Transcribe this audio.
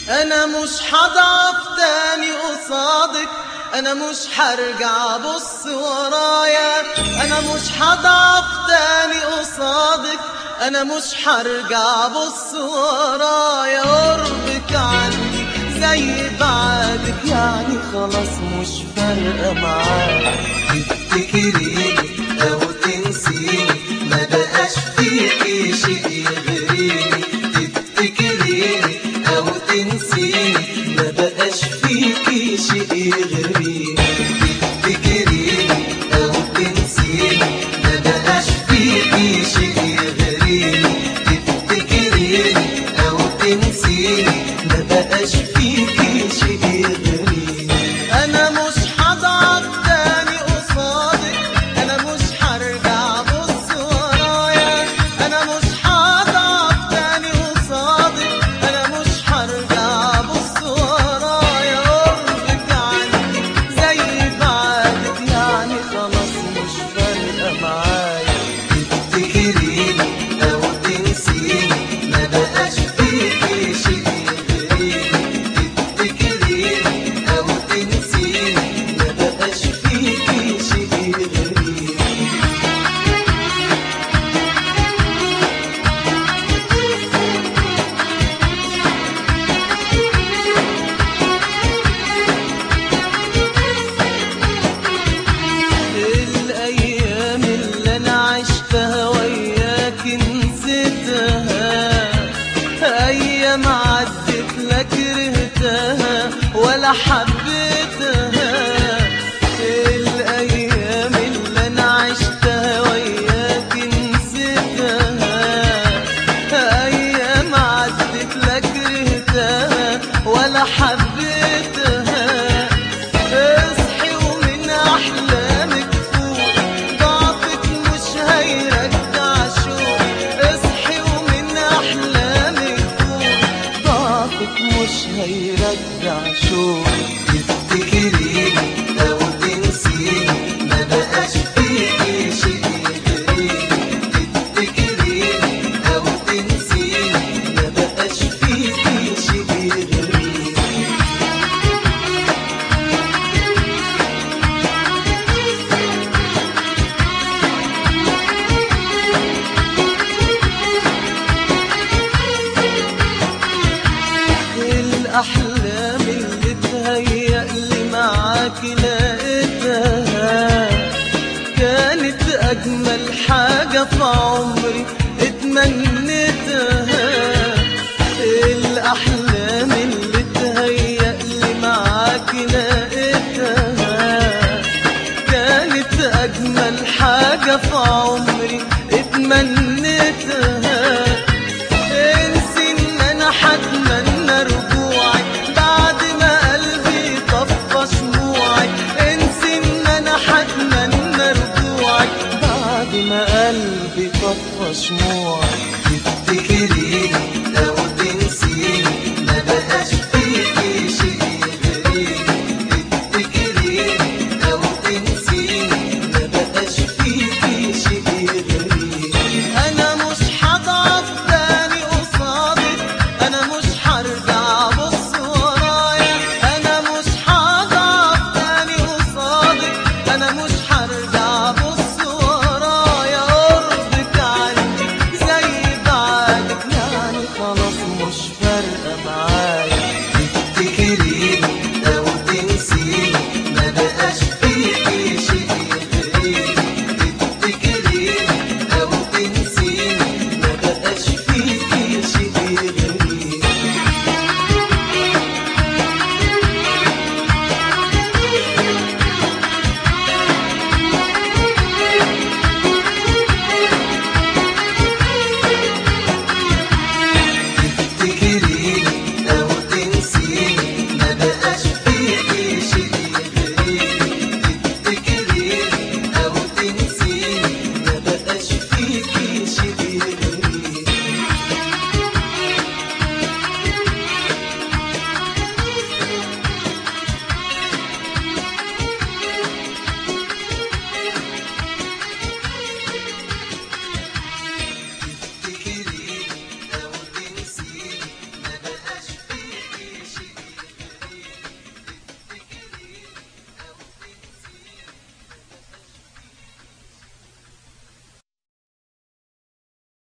انا مش هضعف تاني قصادك انا مش هرجع بص ورايا انا مش هضعف تاني قصادك انا مش هرجع بص ورايا قربك عندي زي بعدك يعني خلاص مش فارقه معايا تفتكريني او تنسيني ما بقاش فيكي شيء يغريني تفتكريني او تنسيني ما بقاش فيكي شيء يغريني تفتكريني او تنسيني ما بقاش فيكي شيء يغريني تفتكريني او تنسيني ما بقاش فيكي شيء يغريني انا مش هضعف تاني قصادك انا مش هرجع بص ورايا انا مش هضعف تاني قصادك انا مش هرجع بص ورايا قربك عني زي بعدك يعني خلاص مش فارقه معايا تفتكريني او تنسيني ما بقاش فيكي شيء يغريني تفتكريني او تنسيني ما بقاش فيكي شيء يغريني الأيام اللي أنا عشتها وياك نسيتها أيام عدت لا كرهتها ولا حبيتها الأيام اللي أنا عشتها وياك نسيتها أيام عدت لا كرهتها ولا حبيتها اصحي ومن احلامك فوق ضعفك مش هيرجع شوق اصحي ومن احلامك فوق ضعفك مش هيرجع شوق تفتكريني او تنسيني ما بقاش فيكي شيء يغريني تفتكريني او تنسيني ما بقاش فيكي شيء يغريني الأحلام اللي تهيأ لي معاك لقيتها كانت أجمل حاجة في عمري اتمنيتها الأحلام اللي تهيأ لي معاك لقيتها كانت أجمل حاجة في عمري اتمنيتها انسي ان انا هتمنى رجوعك بعد ما قلبي طفى شموعك انسي ان انا هتمنى رجوعك بعد ما قلبي طفى شموعك تفتكريني او تنسيني ما بقاش فيكي شيء يغريني تفتكريني او تنسيني ما بقاش فيكي شيء يغريني انا مش هضعف تاني قصادك انا مش هرجع بص ورايا انا مش هضعف تاني قصادك انا مش هرجع بص ورايا قربك عني زي بعدك يعني خلاص مش